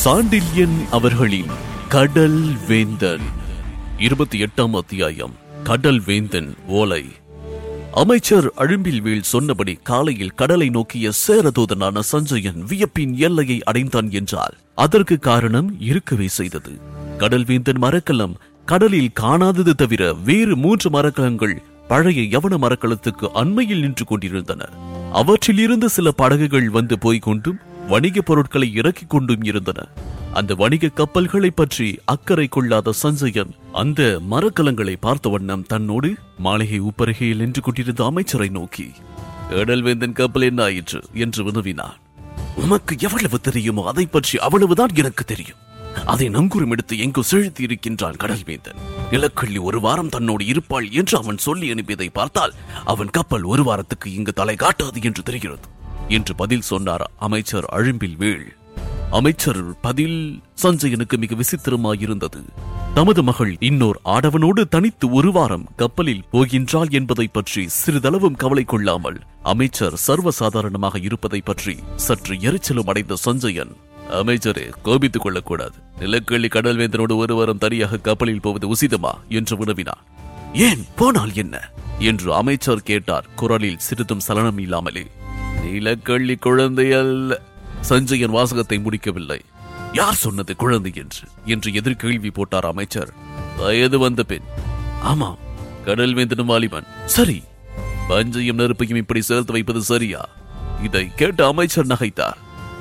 சாண்டில்யன் அவர்களின் கடல் வேந்தன் இருபத்தி எட்டாம் அத்தியாயம் கடல் வேந்தன் ஓலை அமைச்சர் அழும்பில்வேல் சொன்னபடி காலையில் கடலை நோக்கிய சேரதூதனான சஞ்சயன் வியப்பின் எல்லையை அடைந்தான் என்றால் அதற்கு காரணம் இருக்கவே செய்தது கடல்வேந்தன் மரக்கலம் கடலில் காணாதது தவிர வேறு மூன்று மரக்கலங்கள் பழைய யவன மரக்கலத்துக்கு அண்மையில் நின்று கொண்டிருந்தன அவற்றில் இருந்து சில படகுகள் வந்து போய்க் கொண்டும் வணிகப் பொருட்களை இறக்கிக் கொண்டும் இருந்தன அந்த வணிக கப்பல்களை பற்றி அக்கறை கொள்ளாத சஞ்சயன் அந்த மரக்கலங்களை பார்த்த வண்ணம் தன்னோடு மாளிகை உப்பருகையில் நின்று கொண்டிருந்த அமைச்சரை நோக்கி கடல்வேந்தன் கப்பல் என்ன ஆயிற்று என்று வினவினான் உமக்கு எவ்வளவு தெரியுமோ அதை பற்றி அவ்வளவுதான் எனக்கு தெரியும் அதை நங்கூரம் எடுத்து எங்கோ செலுத்தி இருக்கின்றான் கடல்வேந்தன் நிலக்கள்ளி ஒரு வாரம் தன்னோடு இருப்பாள் என்று அவன் சொல்லி அனுப்பியதை பார்த்தால் அவன் கப்பல் ஒரு வாரத்துக்கு இங்கு தலை காட்டாது என்று தெரிகிறது என்று பதில் சொன்னார் அமைச்சர் அழும்பில் வேள் அமைச்சர் பதில் சஞ்சயனுக்கு மிக விசித்திரமாயிருந்தது தமது மகள் இன்னோர் ஆடவனோடு தனித்து ஒரு வாரம் கப்பலில் போகின்றாள் என்பதை பற்றி சிறிதளவும் கவலை கொள்ளாமல் அமைச்சர் சர்வசாதாரணமாக இருப்பதை பற்றி சற்று எரிச்சலும் அடைந்த சஞ்சயன் அமைச்சரே கோபித்துக் கொள்ளக்கூடாது நிலக்கள்ளி கடல்வேந்தனோடு ஒரு வாரம் தனியாக கப்பலில் போவது உசிதமா என்று வினவினார் ஏன் போனால் என்ன என்று அமைச்சர் கேட்டார் குரலில் சிறிதும் சலனம் இல்லாமலே நீலக்கள்ளி குழந்தை அல்ல சஞ்சயன் வாசகத்தை முடிக்கவில்லை யார் சொன்னது குழந்தை என்று என்று எதிர்கேள்வி போட்டார் அமைச்சர் வயது வந்த பெண் ஆமாம் கடல் வேந்தனும் வாலிபன் சரி பஞ்சையும் நெருப்பையும் இப்படி சேர்த்து வைப்பது சரியா இதை கேட்ட அமைச்சர் நகைத்தார்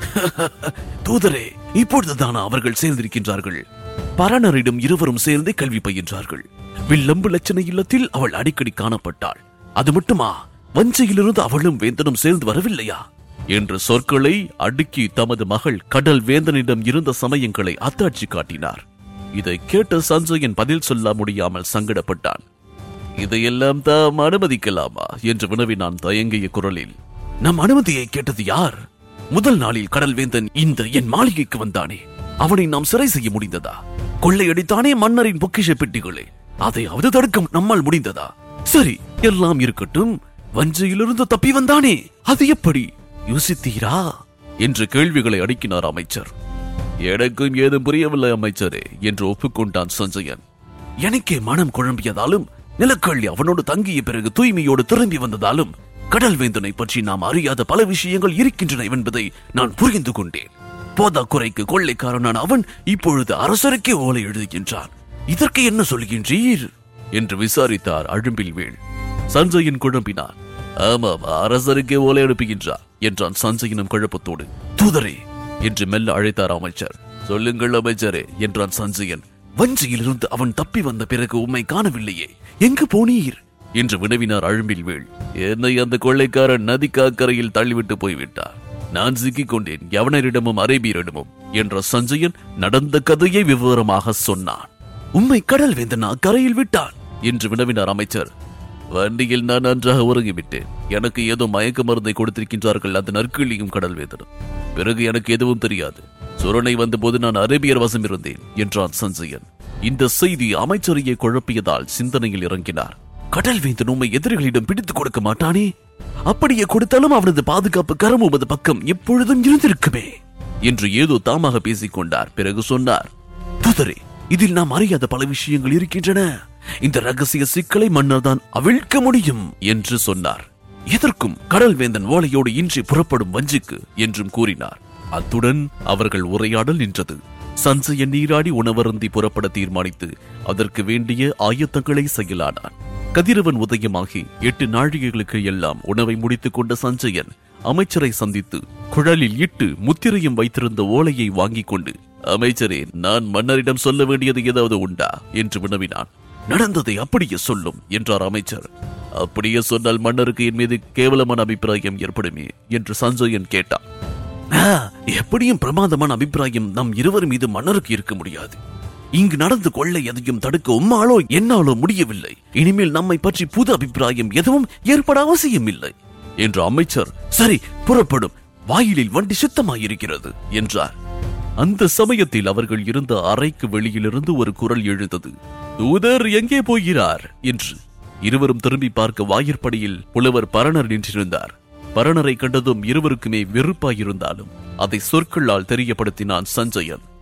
தூதரே இப்பொழுதுதான் அவர்கள் சேர்ந்திருக்கின்றார்கள் பரணரிடம் இருவரும் சேர்ந்தே கல்வி பயின்றார்கள் வில்லம்பு லட்சண இல்லத்தில் அவள் அடிக்கடி காணப்பட்டாள் அது மட்டுமா வஞ்சையிலிருந்து அவளும் வேந்தனும் சேர்ந்து வரவில்லையா என்ற சொற்களை அடுக்கி தமது மகள் கடல் வேந்தனிடம் இருந்த சமயங்களை அத்தாட்சி காட்டினார் இதை கேட்ட சஞ்சயன் பதில் சொல்ல முடியாமல் சங்கடப்பட்டான் இதையெல்லாம் தாம் அனுமதிக்கலாமா என்று வினவினான் தயங்கிய குரலில் நம் அனுமதியை கேட்டது யார் முதல் நாளில் கடல் வேந்தன் இந்த என் மாளிகைக்கு வந்தானே அவனை நாம் சிறை செய்ய முடிந்ததா கொள்ளையடித்தானே மன்னரின் பொக்கிஷ பெட்டிகளே அதையாவது தடுக்க நம்மால் முடிந்ததா சரி எல்லாம் இருக்கட்டும் வஞ்சையிலிருந்து தப்பி வந்தானே அது எப்படி யோசித்தீரா என்று கேள்விகளை அடுக்கினார் அமைச்சர் எனக்கும் ஏதும் புரியவில்லை அமைச்சரே என்று ஒப்புக்கொண்டான் சஞ்சயன் எனக்கே மனம் குழம்பியதாலும் நிலக்கள்ளி அவனோடு தங்கிய பிறகு தூய்மையோடு திரும்பி வந்ததாலும் கடல் வேந்தனை பற்றி நாம் அறியாத பல விஷயங்கள் இருக்கின்றன என்பதை நான் புரிந்து கொண்டேன் போதா குறைக்கு கொள்ளைக்காரனான அவன் இப்பொழுது அரசருக்கே ஓலை எழுதுகின்றான் இதற்கு என்ன சொல்கின்றீர் என்று விசாரித்தார் அழும்பில் வேள் சஞ்சயன் குழம்பினார் ஆமாம் அரசருக்கே ஓலை அனுப்புகின்றார் என்றான் சஞ்சயனும் குழப்பத்தோடு தூதரே என்று மெல்ல அழைத்தார் அமைச்சர் சொல்லுங்கள் அமைச்சரே என்றான் சஞ்சயன் வஞ்சியிலிருந்து அவன் தப்பி வந்த பிறகு உம்மை காணவில்லையே எங்கு போனீர் என்று வினவினார் அழும்பில் வேள் என்னை அந்த கொள்ளைக்காரன் நதிக்காக்கரையில் தள்ளிவிட்டு போய்விட்டார் நான் சிக்கிக் கொண்டேன் யவனரிடமும் அரேபியரிடமும் என்ற சஞ்சயன் நடந்த கதையை விவரமாக சொன்னான் உம்மை கடல் வேந்தனா கரையில் விட்டான் என்று வினவினார் அமைச்சர் வண்டியில் நான் நன்றாக உறங்கிவிட்டேன் எனக்கு ஏதோ மயக்க மருந்தை கொடுத்திருக்கின்றார்கள் அந்த நற்கிள்ளியும் கடல் வேந்தனும் பிறகு எனக்கு எதுவும் தெரியாது சுரணை வந்தபோது நான் அரேபியர் வசம் இருந்தேன் என்றான் சஞ்சயன் இந்த செய்தி அமைச்சரையே குழப்பியதால் சிந்தனையில் இறங்கினார் கடல் வேந்தன் உம்மை எதிரிகளிடம் பிடித்துக் கொடுக்க மாட்டானே அப்படியே கொடுத்தாலும் அவனது பாதுகாப்பு கரம் உமது பக்கம் எப்பொழுதும் இருந்திருக்குமே என்று ஏதோ தாமாக பேசிக் கொண்டார் பிறகு சொன்னார் புதரே இதில் நாம் அறியாத பல விஷயங்கள் இருக்கின்றன இந்த ரகசிய சிக்கலை மன்னர் தான் அவிழ்க்க முடியும் என்று சொன்னார் எதற்கும் கடல் வேந்தன் ஓலையோடு இன்றி புறப்படும் வஞ்சிக்கு என்றும் கூறினார் அத்துடன் அவர்கள் உரையாடல் நின்றது சஞ்சயன் நீராடி உணவருந்தி புறப்பட தீர்மானித்து அதற்கு வேண்டிய ஆயத்தங்களை செய்யலானான் கதிரவன் உதயமாகி எட்டு நாழிகைகளுக்கு எல்லாம் உணவை முடித்துக் கொண்ட சஞ்சயன் அமைச்சரை சந்தித்து குழலில் இட்டு முத்திரையும் வைத்திருந்த ஓலையை வாங்கிக் கொண்டு அமைச்சரே நான் மன்னரிடம் சொல்ல வேண்டியது ஏதாவது உண்டா என்று வினவினான் நடந்ததை அப்படியே சொல்லும் என்றார் அமைச்சர் அப்படியே சொன்னால் மன்னருக்கு என் மீது கேவலமான அபிப்பிராயம் ஏற்படுமே என்று சஞ்சயன் கேட்டான் "ஆ, எப்படியும் பிரமாதமான அபிப்பிராயம் நம் இருவர் மீது மன்னருக்கு இருக்க முடியாது இங்கு நடந்து கொள்ளை எதையும் தடுக்க உம்மாலோ என்னாலோ முடியவில்லை இனிமேல் நம்மை பற்றி புது அபிப்பிராயம் எதுவும் ஏற்பட அவசியம் இல்லை என்று அமைச்சர் சரி புறப்படும் வாயிலில் வண்டி சுத்தமாயிருக்கிறது என்றார் அந்த சமயத்தில் அவர்கள் இருந்த அறைக்கு வெளியிலிருந்து ஒரு குரல் எழுந்தது தூதர் எங்கே போகிறார் என்று இருவரும் திரும்பி பார்க்க வாயிற்படியில் புலவர் பரணர் நின்றிருந்தார் பரணரை கண்டதும் இருவருக்குமே வெறுப்பாயிருந்தாலும் அதை சொற்களால் தெரியப்படுத்தினான் சஞ்சயன்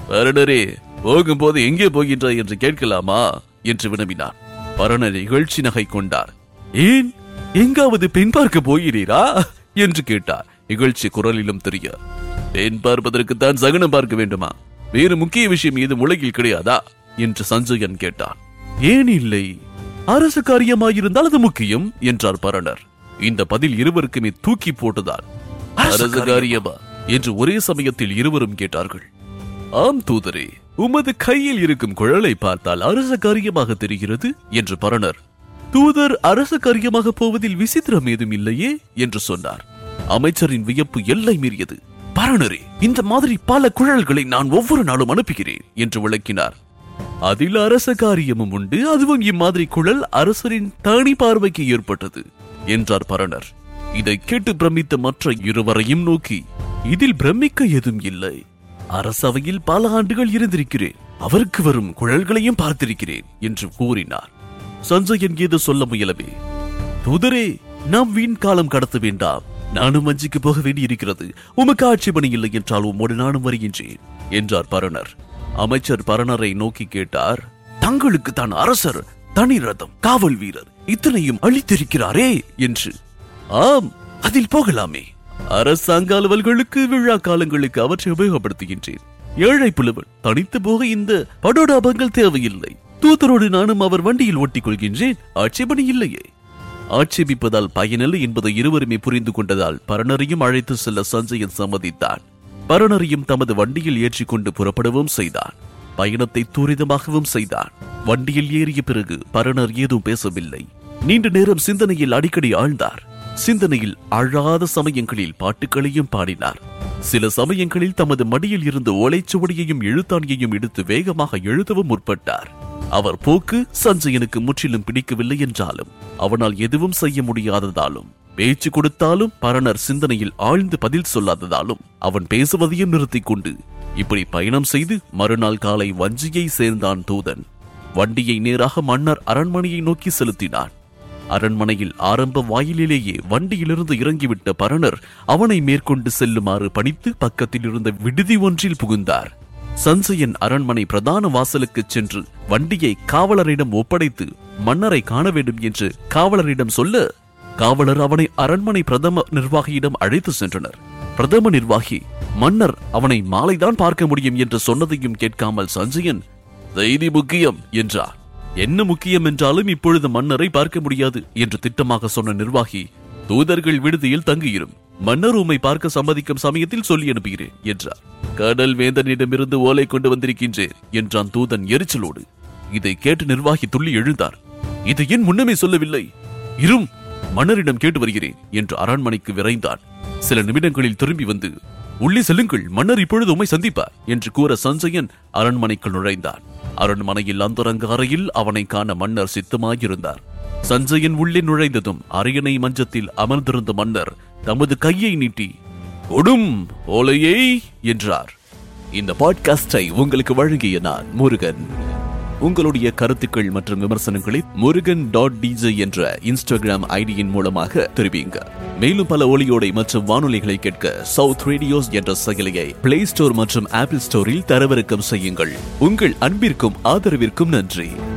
பரணரே போகும்போது எங்கே போகின்றாய் என்று கேட்கலாமா என்று வினவினார் பரணர் இகழ்ச்சி நகை கொண்டார் ஏன் எங்காவது பெண் பார்க்க போகிறீரா என்று கேட்டார் இகழ்ச்சி குரலிலும் தெரிய பெண் பார்ப்பதற்குத்தான் சகனம் பார்க்க வேண்டுமா வேறு முக்கிய விஷயம் ஏதும் உலகில் கிடையாதா என்று சஞ்சயன் கேட்டான் ஏன் இல்லை அரசு காரியமாயிருந்தால் அது முக்கியம் என்றார் பரணர் இந்த பதில் இருவருக்குமே தூக்கி போட்டதால் அரசு காரியமா என்று ஒரே சமயத்தில் இருவரும் கேட்டார்கள் ஆம் தூதரே உமது கையில் இருக்கும் குழலை பார்த்தால் அரச காரியமாக தெரிகிறது என்று பரணர் தூதர் அரச காரியமாக போவதில் விசித்திரம் ஏதும் இல்லையே என்று சொன்னார் அமைச்சரின் வியப்பு எல்லை மீறியது பரணரே இந்த மாதிரி பல குழல்களை நான் ஒவ்வொரு நாளும் அனுப்புகிறேன் என்று விளக்கினார் அதில் அரச காரியமும் உண்டு அதுவும் இம்மாதிரி குழல் அரசரின் தனி பார்வைக்கு ஏற்பட்டது என்றார் பரணர் இதை கேட்டு பிரமித்த மற்ற இருவரையும் நோக்கி இதில் பிரமிக்க எதுவும் இல்லை அரசவையில் பல ஆண்டுகள் இருந்திருக்கிறேன் அவருக்கு வரும் குழல்களையும் பார்த்திருக்கிறேன் என்று கூறினார் சஞ்சயன் ஏதோ சொல்ல முயலவே தூதரே நாம் வீண் காலம் கடத்த வேண்டாம் நானும் வஞ்சிக்கு போக வேண்டியிருக்கிறது உமக்கு ஆட்சேபணி இல்லை என்றால் உம்மோடு நானும் வருகின்றேன் என்றார் பரணர் அமைச்சர் பரணரை நோக்கி கேட்டார் தங்களுக்கு தான் அரசர் தனி ரதம் காவல் வீரர் இத்தனையும் அளித்திருக்கிறாரே என்று ஆம் அதில் போகலாமே அரசாங்க அலுவல்களுக்கு விழா காலங்களுக்கு அவற்றை உபயோகப்படுத்துகின்றேன் ஏழை புலவன் தனித்து போக இந்த படோடாபங்கள் தேவையில்லை தூதரோடு நானும் அவர் வண்டியில் ஓட்டிக் கொள்கின்றேன் ஆட்சேபணி இல்லையே ஆட்சேபிப்பதால் பயனில்லை என்பதை இருவருமே புரிந்து கொண்டதால் பரணரையும் அழைத்து செல்ல சஞ்சயன் சம்மதித்தான் பரணரையும் தமது வண்டியில் ஏற்றிக்கொண்டு புறப்படவும் செய்தான் பயணத்தை துரிதமாகவும் செய்தான் வண்டியில் ஏறிய பிறகு பரணர் ஏதும் பேசவில்லை நீண்ட நேரம் சிந்தனையில் அடிக்கடி ஆழ்ந்தார் சிந்தனையில் ஆழாத சமயங்களில் பாட்டுகளையும் பாடினார் சில சமயங்களில் தமது மடியில் இருந்த ஓலைச்சுவடியையும் எழுத்தாணியையும் எடுத்து வேகமாக எழுதவும் முற்பட்டார் அவர் போக்கு சஞ்சயனுக்கு முற்றிலும் பிடிக்கவில்லை என்றாலும் அவனால் எதுவும் செய்ய முடியாததாலும் பேச்சு கொடுத்தாலும் பரணர் சிந்தனையில் ஆழ்ந்து பதில் சொல்லாததாலும் அவன் பேசுவதையும் நிறுத்திக் கொண்டு இப்படி பயணம் செய்து மறுநாள் காலை வஞ்சியை சேர்ந்தான் தூதன் வண்டியை நேராக மன்னர் அரண்மனையை நோக்கி செலுத்தினான் அரண்மனையில் ஆரம்ப வாயிலிலேயே வண்டியிலிருந்து இறங்கிவிட்ட பரணர் அவனை மேற்கொண்டு செல்லுமாறு பணித்து பக்கத்தில் இருந்த விடுதி ஒன்றில் புகுந்தார் சஞ்சயன் அரண்மனை பிரதான வாசலுக்கு சென்று வண்டியை காவலரிடம் ஒப்படைத்து மன்னரை காண வேண்டும் என்று காவலரிடம் சொல்ல காவலர் அவனை அரண்மனை பிரதம நிர்வாகியிடம் அழைத்து சென்றனர் பிரதம நிர்வாகி மன்னர் அவனை மாலைதான் பார்க்க முடியும் என்று சொன்னதையும் கேட்காமல் சஞ்சயன் செய்தி முக்கியம் என்றார் என்ன முக்கியம் என்றாலும் இப்பொழுது மன்னரை பார்க்க முடியாது என்று திட்டமாக சொன்ன நிர்வாகி தூதர்கள் விடுதியில் தங்கியிரும் மன்னர் உம்மை பார்க்க சம்மதிக்கும் சமயத்தில் சொல்லி அனுப்புகிறேன் என்றார் கடல் வேந்தனிடமிருந்து ஓலை கொண்டு வந்திருக்கின்றேன் என்றான் தூதன் எரிச்சலோடு இதை கேட்டு நிர்வாகி துள்ளி எழுந்தார் இதை ஏன் முன்னமே சொல்லவில்லை இரும் மன்னரிடம் கேட்டு வருகிறேன் என்று அரண்மனைக்கு விரைந்தான் சில நிமிடங்களில் திரும்பி வந்து உள்ளே செல்லுங்கள் மன்னர் இப்பொழுது உம்மை சந்திப்பார் என்று கூற சஞ்சயன் அரண்மனைக்குள் நுழைந்தான் அரண்மனையில் அந்தரங்க அறையில் அவனை காண மன்னர் சித்தமாயிருந்தார் சஞ்சயன் உள்ளே நுழைந்ததும் அரியணை மஞ்சத்தில் அமர்ந்திருந்த மன்னர் தமது கையை நீட்டி கொடும் ஓலையை என்றார் இந்த பாட்காஸ்டை உங்களுக்கு வழங்கிய நான் முருகன் உங்களுடைய கருத்துக்கள் மற்றும் விமர்சனங்களை முருகன் டாட் டிஜே என்ற இன்ஸ்டாகிராம் ஐடியின் மூலமாக தெரிவிங்க மேலும் பல ஒளியோடை மற்றும் வானொலிகளை கேட்க சவுத் ரேடியோஸ் என்ற செயலியை பிளே ஸ்டோர் மற்றும் ஆப்பிள் ஸ்டோரில் தரவிறக்கம் செய்யுங்கள் உங்கள் அன்பிற்கும் ஆதரவிற்கும் நன்றி